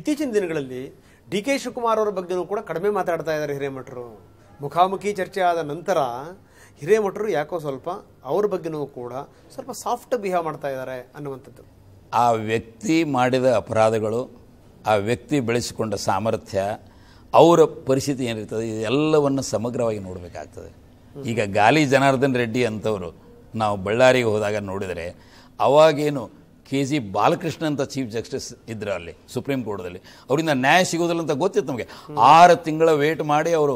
ಇತ್ತೀಚಿನ ದಿನಗಳಲ್ಲಿ D K Shivakumar ಅವರ ಬಗ್ಗೆನೂ ಕೂಡ ಕಡಿಮೆ ಮಾತಾಡ್ತಾ ಇದ್ದಾರೆ ಹಿರೇಮಠರು ಮುಖಾಮುಖಿ ಚರ್ಚೆ ಆದ ನಂತರ ಹಿರೇಮಠರು ಯಾಕೋ ಸ್ವಲ್ಪ ಅವ್ರ ಬಗ್ಗೆನೂ ಕೂಡ ಸ್ವಲ್ಪ ಸಾಫ್ಟ್ ಬಿಹೇವ್ ಮಾಡ್ತಾ ಇದ್ದಾರೆ ಅನ್ನುವಂಥದ್ದು ಆ ವ್ಯಕ್ತಿ ಮಾಡಿದ ಅಪರಾಧಗಳು ಆ ವ್ಯಕ್ತಿ ಬೆಳೆಸಿಕೊಂಡ ಸಾಮರ್ಥ್ಯ ಅವರ ಪರಿಸ್ಥಿತಿ ಏನಿರ್ತದೆ ಇದೆಲ್ಲವನ್ನು ಸಮಗ್ರವಾಗಿ ನೋಡಬೇಕಾಗ್ತದೆ ಈಗ ಗಾಲಿ ಜನಾರ್ದನ್ ರೆಡ್ಡಿ ಅಂತವರು ನಾವು ಬಳ್ಳಾರಿಗೆ ಹೋದಾಗ ನೋಡಿದರೆ ಅವಾಗೇನು ಕೆ ಜಿ ಬಾಲಕೃಷ್ಣ ಅಂತ ಚೀಫ್ ಜಸ್ಟಿಸ್ ಇದ್ರು ಅಲ್ಲಿ ಸುಪ್ರೀಂ ಕೋರ್ಟ್ದಲ್ಲಿ ಅವರಿಂದ ನ್ಯಾಯ ಸಿಗೋದಿಲ್ಲ ಅಂತ ಗೊತ್ತಿತ್ತು ನಮಗೆ ಆರು ತಿಂಗಳ ವೇಟ್ ಮಾಡಿ ಅವರು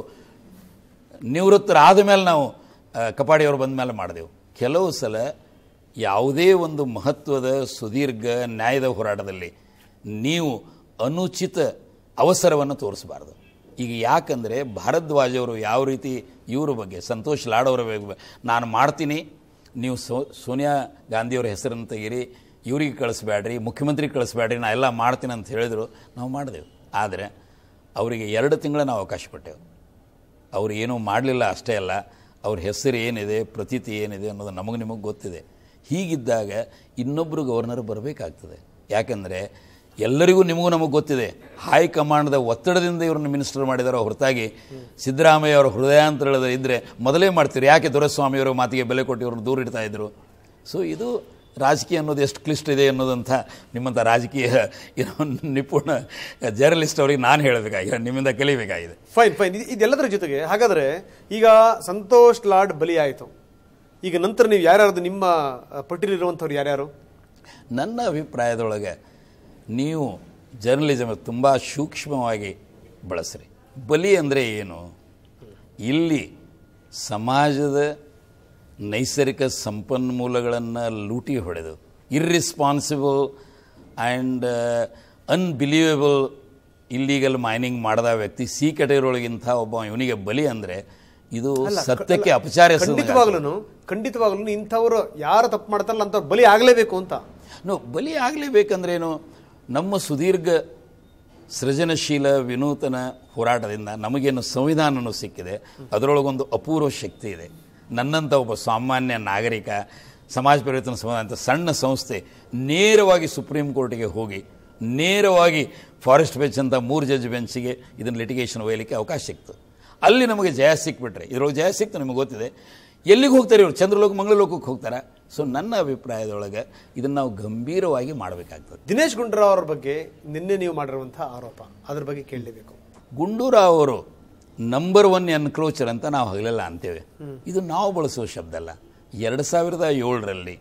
ನಿವೃತ್ತರಾದ ಮೇಲೆ ನಾವು ಆ, ಕಪಾಡಿಯವರು ಬಂದ ಮೇಲೆ ಮಾಡಿದೆವು ಕೆಲವು ಸಲ ಯಾವುದೇ ಒಂದು ಮಹತ್ವದ ಸುದೀರ್ಘ ನ್ಯಾಯದ ಹೋರಾಟದಲ್ಲಿ ನೀವು ಅನುಚಿತ ಅವಸರವನ್ನು ತೋರಿಸಬಾರ್ದು ಈಗ ಯಾಕಂದರೆ ಭಾರದ್ವಾಜ್ ಅವರು ಯಾವ ರೀತಿ ಇವ್ರ ಬಗ್ಗೆ ಸಂತೋಷ್ ಲಾಡ್ ಅವರ ಬಗ್ಗೆ ನಾನು ಮಾಡ್ತೀನಿ ನೀವು ಸೋ ಸೋನಿಯಾ ಗಾಂಧಿಯವರ ಹೆಸರನ್ನು ತೆಗೀರಿ ಇವ್ರಿಗೆ ಕಳಿಸ್ಬೇಡ್ರಿ ಮುಖ್ಯಮಂತ್ರಿಗೆ ಕಳಿಸ್ಬೇಡ್ರಿ ನಾ ಎಲ್ಲ ಮಾಡ್ತೀನಿ ಅಂತ ಹೇಳಿದರು ನಾವು ಮಾಡಿದೆವು ಆದರೆ ಅವರಿಗೆ ಎರಡು ತಿಂಗಳ ನಾವು ಅವಕಾಶ ಕೊಟ್ಟೆವು ಅವ್ರು ಏನೂ ಮಾಡಲಿಲ್ಲ ಅಷ್ಟೇ ಅಲ್ಲ ಅವ್ರ ಹೆಸರು ಏನಿದೆ ಪ್ರತೀತಿ ಏನಿದೆ ಅನ್ನೋದು ನಮಗೆ ನಿಮಗೆ ಗೊತ್ತಿದೆ ಹೀಗಿದ್ದಾಗ ಇನ್ನೊಬ್ಬರು ಗವರ್ನರ್ ಬರಬೇಕಾಗ್ತದೆ ಯಾಕಂದರೆ ಎಲ್ಲರಿಗೂ ನಿಮಗೂ ನಮಗೆ ಗೊತ್ತಿದೆ ಹೈಕಮಾಂಡ್ದ ಒತ್ತಡದಿಂದ ಇವ್ರನ್ನ ಮಿನಿಸ್ಟರ್ ಮಾಡಿದಾರೋ ಹೊರತಾಗಿ ಸಿದ್ದರಾಮಯ್ಯ ಅವರ ಹೃದಯಾಂತರದ ಇದ್ದರೆ ಮೊದಲೇ ಮಾಡ್ತೀರಿ ಯಾಕೆ ದೊರೆಸ್ವಾಮಿಯವರ ಮಾತಿಗೆ ಬೆಲೆ ಕೊಟ್ಟು ಇವ್ರನ್ನ ದೂರ ಇಡ್ತಾ ಇದ್ರು ಸೊ ಇದು ರಾಜಕೀಯ ಅನ್ನೋದು ಎಷ್ಟು ಕ್ಲಿಷ್ಟ ಇದೆ ಅನ್ನೋದಂಥ ನಿಮ್ಮಂಥ ರಾಜಕೀಯ ಏನೋ ನಿಪುಣ ಜರ್ನಲಿಸ್ಟ್ ಅವರಿಗೆ ನಾನು ಹೇಳಬೇಕಾಗಿದೆ ನಿಮ್ಮಿಂದ ಕಲಿಬೇಕಾಗಿದೆ ಫೈನ್ ಫೈನ್ ಇದೆಲ್ಲದರ ಜೊತೆಗೆ ಹಾಗಾದ್ರೆ ಈಗ ಸಂತೋಷ್ ಲಾಡ್ ಬಲಿಯಾಯಿತು ಈಗ ನಂತರ ನೀವು ಯಾರ್ಯಾರ್ದು ನಿಮ್ಮ ಪಟ್ಟಿಲಿರುವಂಥವ್ರು ಯಾರ್ಯಾರು ನನ್ನ ಅಭಿಪ್ರಾಯದೊಳಗೆ ನೀವು ಜರ್ನಲಿಸಮ್ ತುಂಬ ಸೂಕ್ಷ್ಮವಾಗಿ ಬಳಸ್ರಿ ಬಲಿ ಅಂದರೆ ಏನು ಇಲ್ಲಿ ಸಮಾಜದ ನೈಸರ್ಗಿಕ ಸಂಪನ್ಮೂಲಗಳನ್ನು ಲೂಟಿ ಹೊಡೆದು irresponsible and unbelievable illegal mining ಮಾಡಿದ ವ್ಯಕ್ತಿ ಸಿ ಕೆಟಗರಿಯೊಳಗಿಂಥ ಒಬ್ಬ ಇವನಿಗೆ ಬಲಿ ಅಂದರೆ ಇದು ಸತ್ಯಕ್ಕೆ ಅಪಚಾರ ಎಸಗುವಂಗೆ ಆಗ್ತದೆ. ಖಂಡಿತವಾಗ್ಲೂ ಖಂಡಿತವಾಗ್ಲೂ ಇಂಥವ್ರು ಯಾರು ತಪ್ಪು ಮಾಡ್ತಾರಲ್ಲ ಅಂಥವ್ರು ಬಲಿ ಆಗಲೇಬೇಕು ಅಂತ ನೋ ಬಲಿ ಆಗಲೇಬೇಕಂದ್ರೇನು ನಮ್ಮ ಸುದೀರ್ಘ ಸೃಜನಶೀಲ ವಿನೂತನ ಹೋರಾಟದಿಂದ ನಮಗೇನು ಸಂವಿಧಾನನೂ ಸಿಕ್ಕಿದೆ ಅದರೊಳಗೊಂದು ಅಪೂರ್ವ ಶಕ್ತಿ ಇದೆ ನನ್ನಂಥ ಒಬ್ಬ ಸಾಮಾನ್ಯ ನಾಗರಿಕ ಸಮಾಜ ಪರಿವರ್ತನ ಸಮಾಜ ಅಂತ ಸಣ್ಣ ಸಂಸ್ಥೆ ನೇರವಾಗಿ ಸುಪ್ರೀಂ ಕೋರ್ಟಿಗೆ ಹೋಗಿ ನೇರವಾಗಿ ಫಾರೆಸ್ಟ್ ಬೆಂಚ್ ಅಂತ ಮೂರು ಜಡ್ಜ್ ಬೆಂಚಿಗೆ ಇದನ್ನು ಲಿಟಿಗೇಷನ್ ಒಯ್ಯಲಿಕ್ಕೆ ಅವಕಾಶ ಸಿಕ್ತು ಅಲ್ಲಿ ನಮಗೆ ಜಯ ಸಿಕ್ಬಿಟ್ರೆ ಇದ್ರೊಳಗೆ ಜಯ ಸಿಕ್ತು ನಿಮಗೆ ಗೊತ್ತಿದೆ ಎಲ್ಲಿಗೆ ಹೋಗ್ತಾರೆ ಇವರು ಚಂದ್ರಲೋಕ ಮಂಗಳಲೋಕಕ್ಕೆ ಹೋಗ್ತಾರೆ ಸೊ ನನ್ನ ಅಭಿಪ್ರಾಯದೊಳಗೆ ಇದನ್ನು ನಾವು ಗಂಭೀರವಾಗಿ ಮಾಡಬೇಕಾಗ್ತದೆ ದಿನೇಶ್ ಗುಂಡೂರಾವ್ ಅವ್ರ ಬಗ್ಗೆ ನಿನ್ನೆ ನೀವು ಮಾಡಿರುವಂಥ ಆರೋಪ ಅದ್ರ ಬಗ್ಗೆ ಕೇಳಲೇಬೇಕು ಗುಂಡೂರಾವ್ ಅವರು ನಂಬರ್ ಒನ್ ಎನ್ಕ್ರೋಚರ್ ಅಂತ ನಾವು ಹಗಲೆಲ್ಲ ಅಂತೇವೆ ಇದು ನಾವು ಬಳಸೋ ಶಬ್ದ ಅಲ್ಲ ಎರಡು ಸಾವಿರದ ಏಳರಲ್ಲಿ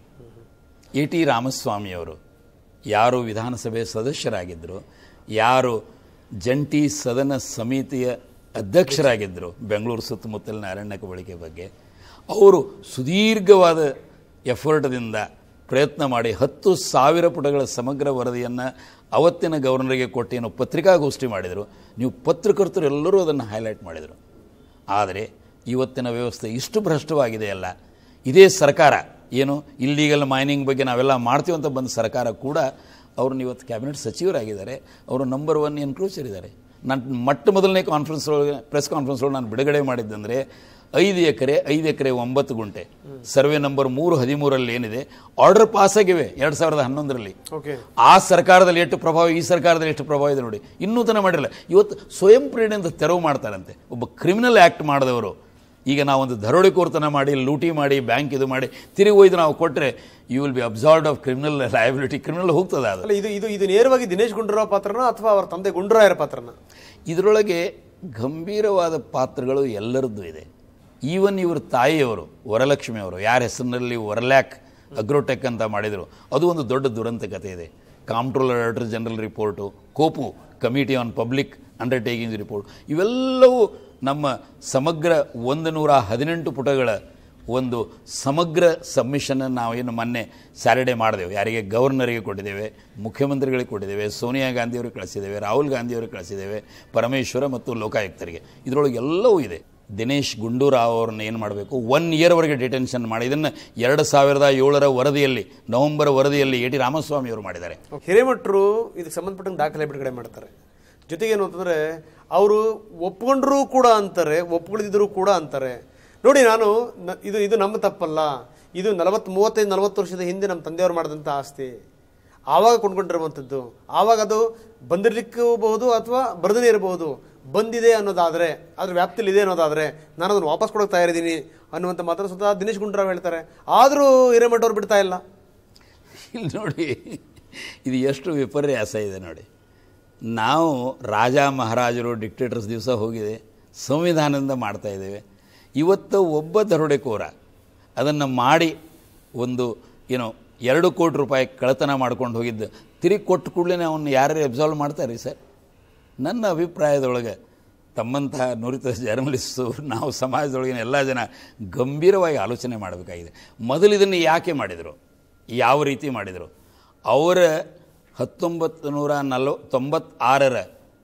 ಎ ಟಿ ರಾಮಸ್ವಾಮಿಯವರು ಯಾರು ವಿಧಾನಸಭೆ ಸದಸ್ಯರಾಗಿದ್ದರು ಯಾರು ಜಂಟಿ ಸದನ ಸಮಿತಿಯ ಅಧ್ಯಕ್ಷರಾಗಿದ್ದರು ಬೆಂಗಳೂರು ಸುತ್ತಮುತ್ತಲಿನ ಅರಣ್ಯಕ ಬಳಕೆ ಬಗ್ಗೆ ಅವರು ಸುದೀರ್ಘವಾದ ಎಫರ್ಟ್ದಿಂದ ಪ್ರಯತ್ನ ಮಾಡಿ ಹತ್ತು ಸಾವಿರ ಪುಟಗಳ ಸಮಗ್ರ ವರದಿಯನ್ನು ಅವತ್ತಿನ ಗವರ್ನರಿಗೆ ಕೊಟ್ಟು ಏನೋ ಪತ್ರಿಕಾಗೋಷ್ಠಿ ಮಾಡಿದರು ನೀವು ಪತ್ರಕರ್ತರು ಎಲ್ಲರೂ ಅದನ್ನು ಹೈಲೈಟ್ ಮಾಡಿದರು ಆದರೆ ಇವತ್ತಿನ ವ್ಯವಸ್ಥೆ ಇಷ್ಟು ಭ್ರಷ್ಟವಾಗಿದೆ ಅಲ್ಲ ಇದೇ ಸರ್ಕಾರ ಏನು ಇಲ್ಲೀಗಲ್ ಮೈನಿಂಗ್ ಬಗ್ಗೆ ನಾವೆಲ್ಲ ಮಾಡ್ತೀವಿ ಅಂತ ಬಂದ ಸರ್ಕಾರ ಕೂಡ ಅವ್ರನ್ನ ಇವತ್ತು ಕ್ಯಾಬಿನೆಟ್ ಸಚಿವರಾಗಿದ್ದಾರೆ ಅವರು ನಂಬರ್ ಒನ್ ಎನ್ಕ್ರೋಚರ್ ಇದ್ದಾರೆ ನಾನು ಮೊಟ್ಟ ಮೊದಲನೇ ಕಾನ್ಫರೆನ್ಸ್ ಒಳಗೆ ಪ್ರೆಸ್ ಕಾನ್ಫರೆನ್ಸ್ ಒಳಗೆ ನಾನು ಬಿಡುಗಡೆ ಮಾಡಿದ್ದಂದರೆ ಐದು ಎಕರೆ ಐದು ಎಕರೆ ಒಂಬತ್ತು ಗುಂಟೆ ಸರ್ವೆ ನಂಬರ್ ಮೂರು ಹದಿಮೂರಲ್ಲಿ ಏನಿದೆ ಆರ್ಡರ್ ಪಾಸ್ ಆಗಿವೆ ಎರಡು ಸಾವಿರದ ಹನ್ನೊಂದರಲ್ಲಿ ಓಕೆ ಆ ಸರ್ಕಾರದಲ್ಲಿ ಎಷ್ಟು ಪ್ರಭಾವ ಈ ಸರ್ಕಾರದಲ್ಲಿ ಎಷ್ಟು ಪ್ರಭಾವ ಇದೆ ನೋಡಿ ಇನ್ನೂ ತನ ಮಾಡಿರಲ್ಲ ಇವತ್ತು ಸ್ವಯಂ ಪ್ರೇರಣೆಯಿಂದ ತೆರವು ಮಾಡ್ತಾರಂತೆ ಒಬ್ಬ ಕ್ರಿಮಿನಲ್ ಆ್ಯಕ್ಟ್ ಮಾಡಿದವರು ಈಗ ನಾವೊಂದು ದರೋಡೆಕೋರ್ತನ ಮಾಡಿ ಲೂಟಿ ಮಾಡಿ ಬ್ಯಾಂಕ್ ಇದು ಮಾಡಿ ತಿರುಗಿ ಒಯ್ದು ನಾವು ಕೊಟ್ಟರೆ you will be absolved of criminal liability criminal ಹೋಗ್ತದೆ ಅದು ಅಲ್ಲ ಇದು ಇದು ಇದು ನೇರವಾಗಿ ದಿನೇಶ್ ಗುಂಡೂರಾವ್ ಪಾತ್ರನ ಅಥವಾ ಅವ್ರ ತಂದೆ ಗುಂಡೂರಾಯರ ಪಾತ್ರನ ಇದರೊಳಗೆ ಗಂಭೀರವಾದ ಪಾತ್ರಗಳು ಎಲ್ಲರದ್ದು ಇದೆ ಈವನ್ ಇವ್ರ ತಾಯಿಯವರು ವರಲಕ್ಷ್ಮಿ ಅವರು ಯಾರ ಹೆಸರಿನಲ್ಲಿ ವರಲ್ಯಾಕ್ ಅಗ್ರೋಟೆಕ್ ಅಂತ ಮಾಡಿದರು ಅದು ಒಂದು ದೊಡ್ಡ ದುರಂತ ಕಥೆ ಇದೆ comptroller director general report COPU committee on public undertaking report ಇವೆಲ್ಲವೂ ನಮ್ಮ ಸಮಗ್ರ ಒಂದು ನೂರ ಹದಿನೆಂಟು ಪುಟಗಳ ಒಂದು ಸಮಗ್ರ ಸಬ್ಮಿಷನ್ ನಾವೇನು ಮೊನ್ನೆ ಸ್ಯಾಟರ್ಡೆ ಮಾಡಿದೆವು ಯಾರಿಗೆ ಗವರ್ನರಿಗೆ ಕೊಟ್ಟಿದ್ದೇವೆ ಮುಖ್ಯಮಂತ್ರಿಗಳಿಗೆ ಕೊಟ್ಟಿದ್ದೇವೆ ಸೋನಿಯಾ ಗಾಂಧಿಯವರಿಗೆ ಕಳಿಸಿದ್ದೇವೆ ರಾಹುಲ್ ಗಾಂಧಿಯವರಿಗೆ ಕಳಿಸಿದ್ದೇವೆ ಪರಮೇಶ್ವರ ಮತ್ತು ಲೋಕಾಯುಕ್ತರಿಗೆ ಇದರೊಳಗೆ ಎಲ್ಲವೂ ಇದೆ ದಿನೇಶ್ ಗುಂಡೂರಾವ್ ಅವ್ರನ್ನ ಏನು ಮಾಡಬೇಕು ಒನ್ ಇಯರ್ವರೆಗೆ ಡಿಟೆನ್ಷನ್ ಮಾಡಿ ಇದನ್ನು ಎರಡು ಸಾವಿರದ ಏಳರ ವರದಿಯಲ್ಲಿ ನವೆಂಬರ್ ವರದಿಯಲ್ಲಿ ಎ ಟಿ ರಾಮಸ್ವಾಮಿ ಅವರು ಮಾಡಿದ್ದಾರೆ ಹಿರೇಮಠರು ಇದಕ್ಕೆ ಸಂಬಂಧಪಟ್ಟಂಗೆ ದಾಖಲೆ ಬಿಡುಗಡೆ ಮಾಡ್ತಾರೆ ಜೊತೆಗೆ ಏನು ಅಂತಂದ್ರೆ ಅವರು ಒಪ್ಕೊಂಡ್ರೂ ಕೂಡ ಅಂತಾರೆ ಒಪ್ಕೊಳ್ದಿದ್ರು ಕೂಡ ಅಂತಾರೆ ನೋಡಿ ನಾನು ನ- ಇದು ಇದು ನಮ್ಮ ತಪ್ಪಲ್ಲ ಇದು ನಲವತ್ತು ಮೂವತ್ತೈದು ನಲವತ್ತು ವರ್ಷದ ಹಿಂದೆ ನಮ್ಮ ತಂದೆಯವರು ಮಾಡಿದಂಥ ಆಸ್ತಿ ಆವಾಗ ಕೊಂಡ್ಕೊಂಡಿರುವಂಥದ್ದು ಆವಾಗ ಅದು ಬಂದಿರ್ಲಿಕ್ಕಬಹುದು ಅಥವಾ ಬರದೇ ಇರಬಹುದು ಬಂದಿದೆ ಅನ್ನೋದಾದ್ರೆ ಅದ್ರ ವ್ಯಾಪ್ತಿಲಿ ಇದೆ ಅನ್ನೋದಾದ್ರೆ ನಾನು ಅದನ್ನು ವಾಪಸ್ ಕೊಡೋಕೆ ತಯಾರಿದ್ದೀನಿ ಅನ್ನುವಂಥ ಮಾತ್ರ ಸ್ವತಃ ದಿನೇಶ್ ಗುಂಡೂರಾವ್ ಹೇಳ್ತಾರೆ ಆದರೂ ಹಿರೇಮಠ ಅವ್ರು ಬಿಡ್ತಾ ಇಲ್ಲ ಇಲ್ಲಿ ನೋಡಿ ಇದು ಎಷ್ಟು ವಿಪರ್ಯಾಸ ಇದೆ ನೋಡಿ ನಾವು ರಾಜ ಮಹಾರಾಜರು ಡಿಕ್ಟೇಟರ್ಸ್ ದಿವಸ ಹೋಗಿದೆ ಸಂವಿಧಾನದಿಂದ ಮಾಡ್ತಾ ಇದ್ದೇವೆ ಇವತ್ತು ಒಬ್ಬ ದರೋಡೆಕೋರ ಅದನ್ನು ಮಾಡಿ ಒಂದು ಏನೋ ಎರಡು ಕೋಟಿ ರೂಪಾಯಿ ಕಳ್ಳತನ ಮಾಡ್ಕೊಂಡು ಹೋಗಿದ್ದು ತಿರುಗಿ ಕೊಟ್ಟು ಕೂಡಲೇ ಅವನ್ನ ಯಾರು ಅಬ್ಸಾಲ್ವ್ ಮಾಡ್ತಾರೆ ಸರ್ ನನ್ನ ಅಭಿಪ್ರಾಯದೊಳಗೆ ತಮ್ಮಂತಹ ನುರಿತ ಜರ್ನಲಿಸ್ಟು ನಾವು ಸಮಾಜದೊಳಗಿನ ಎಲ್ಲ ಜನ ಗಂಭೀರವಾಗಿ ಆಲೋಚನೆ ಮಾಡಬೇಕಾಗಿದೆ ಮೊದಲು ಇದನ್ನು ಯಾಕೆ ಮಾಡಿದರು ಯಾವ ರೀತಿ ಮಾಡಿದರು ಅವರ ಹತ್ತೊಂಬತ್ತು ನೂರ ನಲವ ತೊಂಬತ್ತಾರರ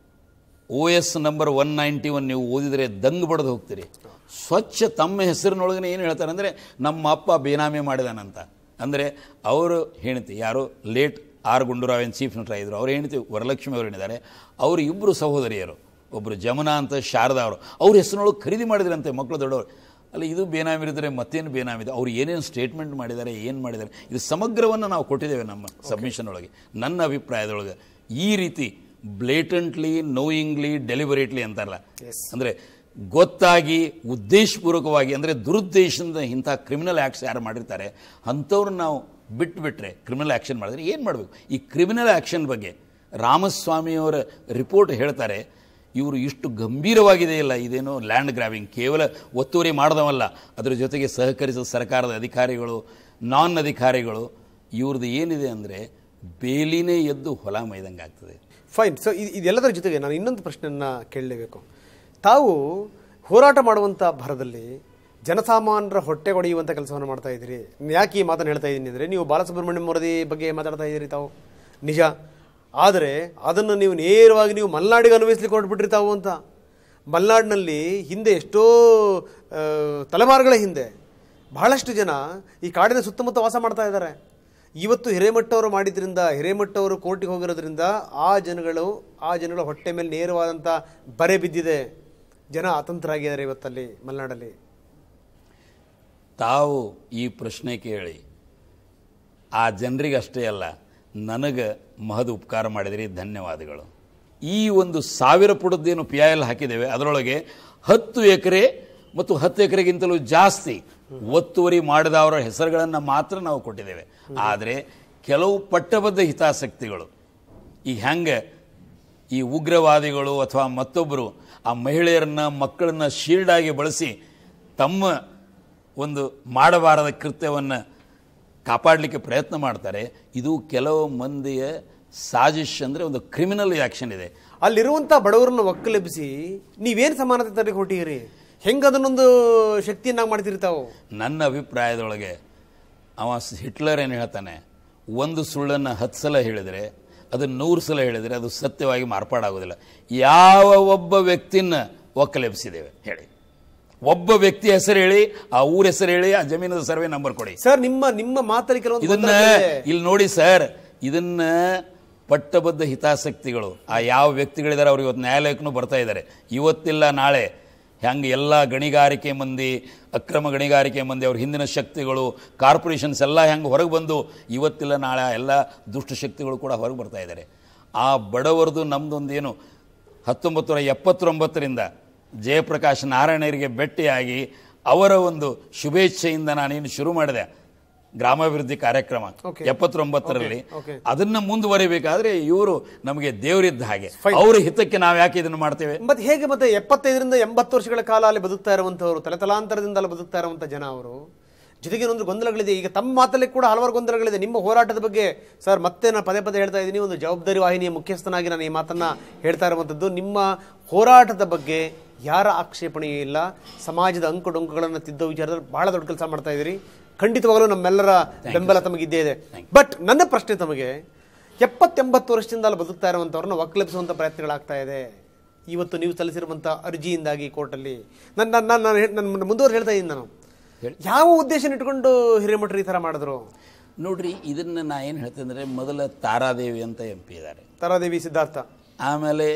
O S number one ninety one ನೀವು ಓದಿದರೆ ದಂಗ್ ಬಡ್ದು ಹೋಗ್ತೀರಿ ಸ್ವಚ್ಛ ತಮ್ಮ ಹೆಸರಿನೊಳಗನೆ ಏನು ಹೇಳ್ತಾರೆ ಅಂದರೆ ನಮ್ಮ ಅಪ್ಪ ಬೇನಾಮಿ ಮಾಡಿದಾನಂತ ಅಂದರೆ ಅವರು ಹೆಣ್ತಿ ಯಾರು ಲೇಟ್ ಆರ್ ಗುಂಡೂರಾವ್ ಏನು ಚೀಫ್ ಮಿನಿಸ್ಟರ್ ಆಗಿದ್ರು ಅವ್ರು ಹೆಣ್ತಿ ವರಲಕ್ಷ್ಮಿ ಅವರು ಏನಿದ್ದಾರೆ ಅವರು ಇಬ್ಬರು ಸಹೋದರಿಯರು ಒಬ್ಬರು ಜಮುನಾ ಅಂತ ಶಾರದಾ ಅವರು ಅವ್ರ ಹೆಸರಿನೊಳಗೆ ಖರೀದಿ ಮಾಡಿದ್ರಂತೆ ಮಕ್ಕಳು ದೊಡ್ಡವರು ಅಲ್ಲ ಇದು ಬೇನಾಮಿ ಇರಿದ್ರೆ ಮತ್ತೇನು ಬೇನಾಮಿ ಇದೆ ಅವ್ರು ಏನೇನು ಸ್ಟೇಟ್ಮೆಂಟ್ ಮಾಡಿದ್ದಾರೆ ಏನು ಮಾಡಿದ್ದಾರೆ ಇದು ಸಮಗ್ರವನ್ನು ನಾವು ಕೊಟ್ಟಿದ್ದೇವೆ ನಮ್ಮ ಸಬ್ಮಿಷನ್ ಒಳಗೆ ನನ್ನ ಅಭಿಪ್ರಾಯದೊಳಗೆ ಈ ರೀತಿ ಬ್ಲೇಟೆಂಟ್ಲಿ ನೋಯಿಂಗ್ಲಿ ಡೆಲಿಬರೇಟ್ಲಿ ಅಂತಾರಲ್ಲ ಅಂದರೆ ಗೊತ್ತಾಗಿ ಉದ್ದೇಶಪೂರ್ವಕವಾಗಿ ಅಂದರೆ ದುರುದ್ದೇಶದಿಂದ ಇಂಥ ಕ್ರಿಮಿನಲ್ ಆ್ಯಕ್ಟ್ಸ್ ಯಾರು ಮಾಡಿರ್ತಾರೆ ಅಂಥವ್ರನ್ನ ನಾವು ಬಿಟ್ಟುಬಿಟ್ರೆ ಕ್ರಿಮಿನಲ್ ಆ್ಯಕ್ಷನ್ ಮಾಡಿದ್ರೆ ಏನು ಮಾಡಬೇಕು ಈ ಕ್ರಿಮಿನಲ್ ಆ್ಯಕ್ಷನ್ ಬಗ್ಗೆ ರಾಮಸ್ವಾಮಿಯವರ ರಿಪೋರ್ಟ್ ಹೇಳ್ತಾರೆ ಇವರು ಇಷ್ಟು ಗಂಭೀರವಾಗಿದೆ ಇಲ್ಲ ಇದೇನು ಲ್ಯಾಂಡ್ ಗ್ರಾಬಿಂಗ್ ಕೇವಲ ಒತ್ತುವರಿ ಮಾಡ್ದವಲ್ಲ ಅದರ ಜೊತೆಗೆ ಸಹಕರಿಸಿದ ಸರ್ಕಾರದ ಅಧಿಕಾರಿಗಳು ನಾನ್ ಅಧಿಕಾರಿಗಳು ಇವ್ರದ್ದು ಏನಿದೆ ಅಂದರೆ ಬೇಲಿನೇ ಎದ್ದು ಹೊಲ ಮೈದಂಗೆ ಆಗ್ತದೆ ಫೈನ್ ಸೊ ಇದೆಲ್ಲದರ ಜೊತೆಗೆ ನಾನು ಇನ್ನೊಂದು ಪ್ರಶ್ನೆಯನ್ನು ಕೇಳಲೇಬೇಕು ತಾವು ಹೋರಾಟ ಮಾಡುವಂಥ ಭರದಲ್ಲಿ ಜನಸಾಮಾನ್ಯರ ಹೊಟ್ಟೆ ಹೊಡೆಯುವಂಥ ಕೆಲಸವನ್ನು ಮಾಡ್ತಾ ಇದ್ದೀರಿ ಯಾಕೆ ಈ ಮಾತನ್ನು ಹೇಳ್ತಾ ಇದ್ದೀನಿ ಅಂದರೆ ನೀವು ಬಾಲಸುಬ್ರಹ್ಮಣ್ಯಂ ವರದಿ ಬಗ್ಗೆ ಮಾತಾಡ್ತಾ ಇದ್ದೀರಿ ತಾವು ನಿಜ ಆದರೆ ಅದನ್ನು ನೀವು ನೇರವಾಗಿ ನೀವು ಮಲೆನಾಡಿಗೆ ಅನ್ವಯಿಸ್ಲಿಕ್ಕೆ ಹೊರಟ್ಬಿಟ್ರಿ ತಾವು ಅಂತ ಮಲೆನಾಡಿನಲ್ಲಿ ಹಿಂದೆ ಎಷ್ಟೋ ಆ, ತಲೆಮಾರುಗಳ ಹಿಂದೆ ಬಹಳಷ್ಟು ಜನ ಈ ಕಾಡಿನ ಸುತ್ತಮುತ್ತ ವಾಸ ಮಾಡ್ತಾ ಇದ್ದಾರೆ ಇವತ್ತು ಹಿರೇಮಠವರು ಮಾಡಿದ್ರಿಂದ ಹಿರೇಮಠವರು ಕೋರ್ಟಿಗೆ ಹೋಗಿರೋದ್ರಿಂದ ಆ ಜನಗಳು ಆ ಜನಗಳ ಹೊಟ್ಟೆ ಮೇಲೆ ನೇರವಾದಂಥ ಬರೆ ಬಿದ್ದಿದೆ ಜನ ಅತಂತ್ರರಾಗಿದ್ದಾರೆ ಇವತ್ತಲ್ಲಿ ಮಲೆನಾಡಲ್ಲಿ ತಾವು ಈ ಪ್ರಶ್ನೆ ಕೇಳಿ ಆ ಜನರಿಗಷ್ಟೇ ಅಲ್ಲ ನನಗೆ ಮಹದ್ ಉಪಕಾರ ಮಾಡಿದಿರಿ ಧನ್ಯವಾದಗಳು ಈ ಒಂದು ಸಾವಿರ ಪುಟದ್ದೇನು ಪಿ ಐ ಎಲ್ ಹಾಕಿದ್ದೇವೆ ಅದರೊಳಗೆ ಹತ್ತು ಎಕರೆ ಮತ್ತು ಹತ್ತು ಎಕರೆಗಿಂತಲೂ ಜಾಸ್ತಿ ಒತ್ತುವರಿ ಮಾಡಿದವರ ಹೆಸರುಗಳನ್ನು ಮಾತ್ರ ನಾವು ಕೊಟ್ಟಿದ್ದೇವೆ ಆದರೆ ಕೆಲವು ಪಟ್ಟಬದ್ಧ ಹಿತಾಸಕ್ತಿಗಳು ಈಗ ಹೆಂಗೆ ಈ ಉಗ್ರವಾದಿಗಳು ಅಥವಾ ಮತ್ತೊಬ್ಬರು ಆ ಮಹಿಳೆಯರನ್ನ ಮಕ್ಕಳನ್ನ ಶೀಲ್ಡ್ ಆಗಿ ಬಳಸಿ ತಮ್ಮ ಒಂದು ಮಾಡಬಾರದ ಕೃತ್ಯವನ್ನು ಕಾಪಾಡಲಿಕ್ಕೆ ಪ್ರಯತ್ನ ಮಾಡ್ತಾರೆ ಇದು ಕೆಲವು ಮಂದಿಯ ಸಾಜಿಶ್ ಅಂದರೆ ಒಂದು ಕ್ರಿಮಿನಲ್ ಆ್ಯಕ್ಷನ್ ಇದೆ ಅಲ್ಲಿರುವಂಥ ಬಡವರನ್ನು ಒಕ್ಕಲೆಬ್ಬಿಸಿ ನೀವೇನು ಸಮಾನತೆ ತರಲಿಕ್ಕೆ ಹೊಟ್ಟಿರಿ ಹೆಂಗೆ ಅದನ್ನೊಂದು ಶಕ್ತಿಯನ್ನಾಗಿ ಮಾಡ್ತೀರಿ ತಾವು ನನ್ನ ಅಭಿಪ್ರಾಯದೊಳಗೆ ಅವ ಸ್- ಹಿಟ್ಲರ್ ಏನು ಹೇಳ್ತಾನೆ ಒಂದು ಸುಳ್ಳನ್ನು ಹತ್ತು ಸಲ ಹೇಳಿದರೆ ಅದು ನೂರು ಸಲ ಹೇಳಿದರೆ ಅದು ಸತ್ಯವಾಗಿ ಮಾರ್ಪಾಡಾಗೋದಿಲ್ಲ ಯಾವ ಒಬ್ಬ ವ್ಯಕ್ತಿನ ಒಕ್ಕಲೆಬ್ಸಿದ್ದೇವೆ ಹೇಳಿ ಒಬ್ಬ ವ್ಯಕ್ತಿ ಹೆಸರು ಹೇಳಿ ಆ ಊರ ಹೆಸರು ಹೇಳಿ ಆ ಜಮೀನದ ಸರ್ವೆ ನಂಬರ್ ಕೊಡಿ ಸರ್ ನಿಮ್ಮ ನಿಮ್ಮ ಮಾತಲ್ಲಿ ಕೆಲವೊಂದು ಇದನ್ನ ಗೊಂದಲ ಇದೆ. ಇಲ್ಲಿ ನೋಡಿ ಸರ್ ಇದನ್ನ ಪಟ್ಟಬದ್ಧ ಹಿತಾಸಕ್ತಿಗಳು ಆ ಯಾವ ವ್ಯಕ್ತಿಗಳಿದ್ದಾರೆ ಅವ್ರು ಇವತ್ತು ನ್ಯಾಯಾಲಯಕ್ಕೂ ಬರ್ತಾ ಇದ್ದಾರೆ ಇವತ್ತಿಲ್ಲ ನಾಳೆ ಹೆಂಗೆ ಎಲ್ಲ ಗಣಿಗಾರಿಕೆ ಮಂದಿ ಅಕ್ರಮ ಗಣಿಗಾರಿಕೆ ಮಂದಿ ಅವ್ರ ಹಿಂದಿನ ಶಕ್ತಿಗಳು ಕಾರ್ಪೊರೇಷನ್ಸ್ ಎಲ್ಲ ಹೆಂಗೆ ಹೊರಗೆ ಬಂದು ಇವತ್ತಿಲ್ಲ ನಾಳೆ ಆ ಎಲ್ಲ ದುಷ್ಟಶಕ್ತಿಗಳು ಕೂಡ ಹೊರಗೆ ಬರ್ತಾ ಇದ್ದಾರೆ ಆ ಬಡವರದು ನಮ್ದೊಂದೇನು ಹತ್ತೊಂಬತ್ತು ನೂರ ಎಪ್ಪತ್ತೊಂಬತ್ತರಿಂದ ಜಯಪ್ರಕಾಶ್ ನಾರಾಯಣರಿಗೆ ಭೇಟಿಯಾಗಿ ಅವರ ಒಂದು ಶುಭೇಚ್ಛೆಯಿಂದ ನಾನೇನು ಶುರು ಮಾಡಿದೆ ಗ್ರಾಮಾಭಿವೃದ್ಧಿ ಕಾರ್ಯಕ್ರಮ Okay. ಎಪ್ಪತ್ತೊಂಬತ್ತರಲ್ಲಿ Okay. ಅದನ್ನ ಮುಂದುವರಿಬೇಕಾದ್ರೆ ಇವರು ನಮಗೆ ದೇವರಿದ್ದ ಹಾಗೆ ಅವರ ಹಿತಕ್ಕೆ ನಾವು ಯಾಕೆ ಇದನ್ನು ಮಾಡ್ತೇವೆ ಮತ್ತೆ ಹೇಗೆ ಮತ್ತೆ ಎಪ್ಪತ್ತೈದರಿಂದ ಎಂಬತ್ತು ವರ್ಷಗಳ ಕಾಲ ಅಲ್ಲಿ ಬದುಕ್ತಾ ಇರುವಂತವರು ತಲೆತಲಾಂತರದಿಂದ ಅಲ್ಲಿ ಬದುಕ್ತಾ ಇರುವಂತ ಜನ ಅವರು ಜೊತೆಗೆ ಇನ್ನೊಂದು ಗೊಂದಲಗಳಿದೆ ಈಗ ತಮ್ಮ ಮಾತಲ್ಲಿ ಕೂಡ ಹಲವಾರು ಗೊಂದಲಗಳಿದೆ ನಿಮ್ಮ ಹೋರಾಟದ ಬಗ್ಗೆ ಸರ್ ಮತ್ತೆ ನಾನು ಪದೇ ಪದೇ ಹೇಳ್ತಾ ಇದ್ದೀನಿ ಒಂದು ಜವಾಬ್ದಾರಿ ವಾಹಿನಿಯ ಮುಖ್ಯಸ್ಥನಾಗಿ ನಾನು ಈ ಮಾತನ್ನ ಹೇಳ್ತಾ ಇರುವಂಥದ್ದು ನಿಮ್ಮ ಹೋರಾಟದ ಬಗ್ಗೆ ಯಾರ ಆಕ್ಷೇಪಣೆಯೂ ಇಲ್ಲ ಸಮಾಜದ ಅಂಕು ಡೊಂಕುಗಳನ್ನು ತಿದ್ದೋ ವಿಚಾರದಲ್ಲಿ ಬಹಳ ದೊಡ್ಡ ಕೆಲಸ ಮಾಡ್ತಾ ಇದ್ದೀರಿ ಖಂಡಿತವಾಗಲೂ ನಮ್ಮೆಲ್ಲರ ಬೆಂಬಲ ತಮಗೆ ಇದ್ದೇ ಇದೆ ಬಟ್ ನನ್ನ ಪ್ರಶ್ನೆ ತಮಗೆ ಎಪ್ಪತ್ತೆಂಬತ್ತು ವರ್ಷದಿಂದ ಅಲ್ಲಿ ಬದುಕ್ತಾ ಇರುವಂಥವ್ರನ್ನ ಒಕ್ಕಲೆಬ್ಬಿಸುವಂಥ ಪ್ರಯತ್ನಗಳಾಗ್ತಾ ಇದೆ ಇವತ್ತು ನೀವು ಸಲ್ಲಿಸಿರುವಂಥ ಅರ್ಜಿಯಿಂದಾಗಿ ಕೋರ್ಟಲ್ಲಿ ನನ್ನ ನನ್ನ ನಾನು ನನ್ನ ಮುಂದುವರೆದು ಹೇಳ್ತಾ ಇದ್ದೀನಿ ನಾನು ಯಾವ ಉದ್ದೇಶ ಇಟ್ಕೊಂಡು ಹಿರೇಮಠರು ಈ ಥರ ಮಾಡಿದ್ರು ನೋಡ್ರಿ ಇದನ್ನ ನಾ ಏನು ಹೇಳ್ತೇನೆ ಅಂದರೆ ಮೊದಲ ತಾರಾದೇವಿ ಅಂತ ಎಂ ಪಿ ಇದ್ದಾರೆ ತಾರಾದೇವಿ ಸಿದ್ಧಾರ್ಥ ಆಮೇಲೆ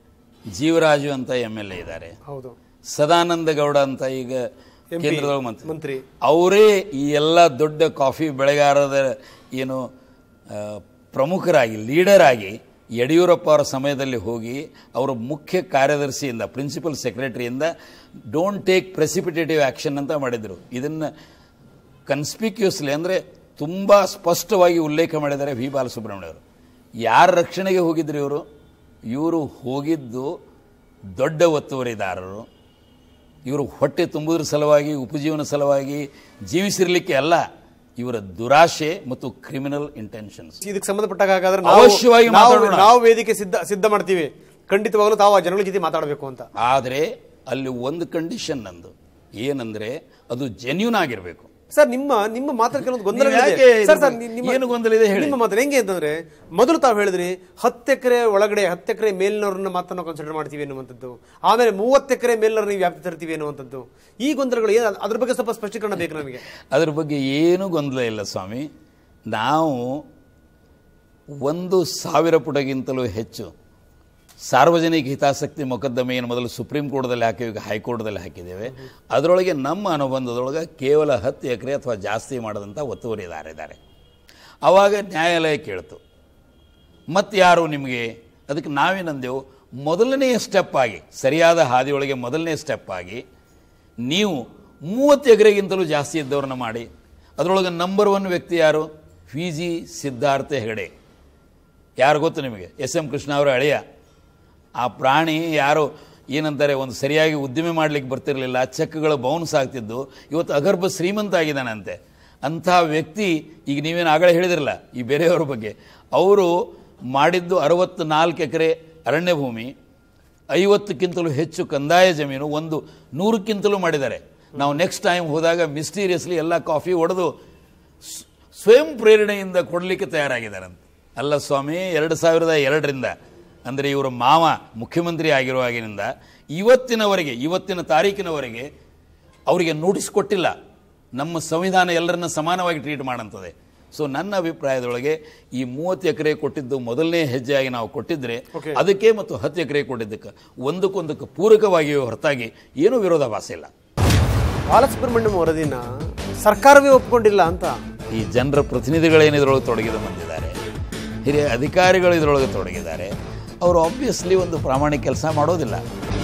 ಜೀವರಾಜು ಅಂತ ಎಮ್ ಎಲ್ ಎ ಇದ್ದಾರೆ ಹೌದು ಸದಾನಂದ ಗೌಡ ಅಂತ ಈಗ MP, ಕೇಂದ್ರದೊಳಗೆ ಮಂತ್ರಿ ಮಂತ್ರಿ ಅವರೇ ಈ ಎಲ್ಲ ದೊಡ್ಡ ಕಾಫಿ ಬೆಳೆಗಾರರ ಏನು ಆ, ಪ್ರಮುಖರಾಗಿ ಲೀಡರ್ ಆಗಿ ಯಡಿಯೂರಪ್ಪ ಅವರ ಸಮಯದಲ್ಲಿ ಹೋಗಿ ಅವರ ಮುಖ್ಯ ಕಾರ್ಯದರ್ಶಿಯಿಂದ ಪ್ರಿನ್ಸಿಪಲ್ ಸೆಕ್ರೆಟರಿಯಿಂದ ಡೋಂಟ್ ಟೇಕ್ ಪ್ರೆಸಿಪಿಟೇಟಿವ್ ಆ್ಯಕ್ಷನ್ ಅಂತ ಮಾಡಿದರು ಇದನ್ನು ಕನ್ಸ್ಪಿಕ್ಯೂಸ್ಲಿ ಅಂದರೆ ತುಂಬ ಸ್ಪಷ್ಟವಾಗಿ ಉಲ್ಲೇಖ ಮಾಡಿದ್ದಾರೆ ವಿ ಬಾಲಸುಬ್ರಹ್ಮಣ್ಯ ಅವರು ಯಾರ ರಕ್ಷಣೆಗೆ ಹೋಗಿದ್ರು ಇವರು ಇವರು ಹೋಗಿದ್ದು ದೊಡ್ಡ ಒತ್ತುವರಿದಾರರು ಇವರು ಹೊಟ್ಟೆ ತುಂಬುವುದ್ರ ಸಲುವಾಗಿ ಉಪಜೀವನ ಸಲುವಾಗಿ ಜೀವಿಸಿರ್ಲಿಕ್ಕೆ ಅಲ್ಲ ಇವರ ದುರಾಶೆ ಮತ್ತು ಕ್ರಿಮಿನಲ್ ಇಂಟೆನ್ಷನ್ಸ್ ಇದಕ್ಕೆ ಸಂಬಂಧಪಟ್ಟಾಗ ಹಾಗಾದ್ರೆ ನಾವು- ಅವಶ್ಯವಾಗಿ ನಾವು ಮಾತಾಡೋಣ. ನಾವು ವೇದಿಕೆ ಸಿದ್ಧ ಸಿದ್ಧ ಮಾಡ್ತೀವಿ ಖಂಡಿತವಾಗ್ಲೂ ತಾವು ಆ ಜನಗಳ ಜೊತೆ ಮಾತಾಡಬೇಕು ಅಂತ ಆದರೆ ಅಲ್ಲಿ ಒಂದು ಕಂಡೀಷನ್ ನಂದು ಏನಂದ್ರೆ ಅದು ಜೆನ್ಯೂನ್ ಆಗಿರಬೇಕು ಸರ್ ನಿಮ್ಮ ನಿಮ್ಮ ಮಾತ್ರ ಕೆಲವೊಂದು ಗೊಂದಲ ನೀವು ಯಾಕೆ ಸರ್ ಸರ್ ಇದು- ನಿಮ್ಮ ಏನು ಗೊಂದಲ ಇದೆ ಹೇಳಿ. ನಿಮ್ಮ ಮಾತ್ರ ಹೆಂಗೆ ಅಂತಂದ್ರೆ ಮೊದಲು ತಾವು ಹೇಳಿದ್ರಿ ಹತ್ತು ಎಕರೆ ಒಳಗಡೆ ಹತ್ತು ಎಕರೆ ಮೇಲಿನವ್ರನ್ನ ಮಾತ್ರ ನಾವು ಕನ್ಸಿಡರ್ ಮಾಡ್ತೀವಿ ಅನ್ನುವಂಥದ್ದು ಆಮೇಲೆ ಮೂವತ್ತು ಎಕರೆ ಮೇಲಿನವ್ರನ್ನ ನೀವು ವ್ಯಾಪ್ತಿ ತರ್ತೀವಿ ಅನ್ನುವಂಥದ್ದು ಈ ಗೊಂದಲಗಳು ಏನು ಅದ್ರ ಬಗ್ಗೆ ಸ್ವಲ್ಪ ಸ್ಪಷ್ಟೀಕರಣ ಬೇಕು ನಮಗೆ ಅದ್ರ ಬಗ್ಗೆ ಏನೂ ಗೊಂದಲ ಇಲ್ಲ ಸ್ವಾಮಿ ನಾವು ಒಂದು ಸಾವಿರ ಪುಟಗಿಂತಲೂ ಹೆಚ್ಚು ಸಾರ್ವಜನಿಕ ಹಿತಾಸಕ್ತಿ ಮೊಕದ್ದಮೆಯನ್ನು ಮೊದಲು ಸುಪ್ರೀಂ ಕೋರ್ಟ್ದಲ್ಲಿ ಹಾಕಿ ಈಗ ಹೈಕೋರ್ಟ್ದಲ್ಲಿ ಹಾಕಿದ್ದೇವೆ ಅದರೊಳಗೆ ನಮ್ಮ ಅನುಬಂಧದೊಳಗೆ ಕೇವಲ ಹತ್ತು ಎಕರೆ ಅಥವಾ ಜಾಸ್ತಿ ಮಾಡದಂಥ ಒತ್ತುವರಿದಾರಿದ್ದಾರೆ ಆವಾಗ ನ್ಯಾಯಾಲಯ ಕೇಳ್ತು ಮತ್ತು ಯಾರು ನಿಮಗೆ ಅದಕ್ಕೆ ನಾವೇನಂದೆವು ಮೊದಲನೆಯ ಸ್ಟೆಪ್ ಆಗಿ ಸರಿಯಾದ ಹಾದಿಯೊಳಗೆ ಮೊದಲನೇ ಸ್ಟೆಪ್ ಆಗಿ ನೀವು ಮೂವತ್ತು ಎಕರೆಗಿಂತಲೂ ಜಾಸ್ತಿ ಇದ್ದವ್ರನ್ನ ಮಾಡಿ ಅದರೊಳಗೆ ನಂಬರ್ ಒನ್ ವ್ಯಕ್ತಿ ಯಾರು ವಿ ಜಿ ಸಿದ್ಧಾರ್ಥ ಹೆಗಡೆ ಯಾರು ಗೊತ್ತು ನಿಮಗೆ ಎಸ್ ಎಂ ಕೃಷ್ಣ ಅವರ ಅಳಿಯ ಆ ಪ್ರಾಣಿ ಯಾರು ಏನಂತಾರೆ ಒಂದು ಸರಿಯಾಗಿ ಉದ್ದಿಮೆ ಮಾಡಲಿಕ್ಕೆ ಬರ್ತಿರಲಿಲ್ಲ ಚೆಕ್ಗಳು ಬೌನ್ಸ್ ಆಗ್ತಿದ್ದು ಇವತ್ತು ಅಗರ್ಭ ಶ್ರೀಮಂತ ಆಗಿದ್ದಾನಂತೆ ಅಂಥ ವ್ಯಕ್ತಿ ಈಗ ನೀವೇನು ಆಗಲೇ ಹೇಳಿದಿರಲ್ಲ ಈ ಬೇರೆಯವ್ರ ಬಗ್ಗೆ ಅವರು ಮಾಡಿದ್ದು ಅರವತ್ತು ನಾಲ್ಕು ಎಕರೆ ಅರಣ್ಯ ಭೂಮಿ ಐವತ್ತಕ್ಕಿಂತಲೂ ಹೆಚ್ಚು ಕಂದಾಯ ಜಮೀನು ಒಂದು ನೂರಕ್ಕಿಂತಲೂ ಮಾಡಿದ್ದಾರೆ ನಾವು ನೆಕ್ಸ್ಟ್ ಟೈಮ್ ಹೋದಾಗ ಮಿಸ್ಟೀರಿಯಸ್ಲಿ ಎಲ್ಲ ಕಾಫಿ ಹೊಡೆದು ಸ್- ಸ್ವಯಂ ಪ್ರೇರಣೆಯಿಂದ ಕೊಡಲಿಕ್ಕೆ ತಯಾರಾಗಿದ್ದಾರಂತೆ ಅಲ್ಲ ಸ್ವಾಮಿ ಎರಡು ಸಾವಿರದ ಎರಡರಿಂದ ಅಂದರೆ ಇವರ ಮಾವ ಮುಖ್ಯಮಂತ್ರಿ ಆಗಿರುವಾಗಿನಿಂದ ಇವತ್ತಿನವರೆಗೆ ಇವತ್ತಿನ ತಾರೀಕಿನವರೆಗೆ ಅವರಿಗೆ ನೋಟಿಸ್ ಕೊಟ್ಟಿಲ್ಲ ನಮ್ಮ ಸಂವಿಧಾನ ಎಲ್ಲರನ್ನ ಸಮಾನವಾಗಿ ಟ್ರೀಟ್ ಮಾಡಂತದೆ ಸೊ ನನ್ನ ಅಭಿಪ್ರಾಯದೊಳಗೆ ಈ ಮೂವತ್ತು ಎಕರೆ ಕೊಟ್ಟಿದ್ದು ಮೊದಲನೇ ಹೆಜ್ಜೆಯಾಗಿ ನಾವು ಕೊಟ್ಟಿದ್ರೆ Okay. ಅದಕ್ಕೆ ಮತ್ತು ಹತ್ತು ಎಕರೆ ಕೊಟ್ಟಿದ್ದಕ್ಕೆ ಒಂದಕ್ಕೊಂದಕ್ಕೆ ಪೂರಕವಾಗಿಯೇ ಹೊರತಾಗಿ ಏನೂ ವಿರೋಧಾಭಾಸ ಇಲ್ಲ ಬಾಲಸುಬ್ರಹ್ಮಣ್ಯಂ ವರದಿನ ಸರ್ಕಾರವೇ ಒಪ್ಕೊಂಡಿಲ್ಲ ಅಂತ ಈ ಜನರ ಪ್ರತಿನಿಧಿಗಳೇನು ಇದರೊಳಗೆ ತೊಡಗಿದ ಬಂದಿದ್ದಾರೆ ಹಿರಿಯ ಅಧಿಕಾರಿಗಳು ಇದರೊಳಗೆ ತೊಡಗಿದ್ದಾರೆ ಅವರು ಆಬ್ವಿಯಸ್ಲಿ ಒಂದು ಪ್ರಾಮಾಣಿಕ ಕೆಲಸ ಮಾಡೋದಿಲ್ಲ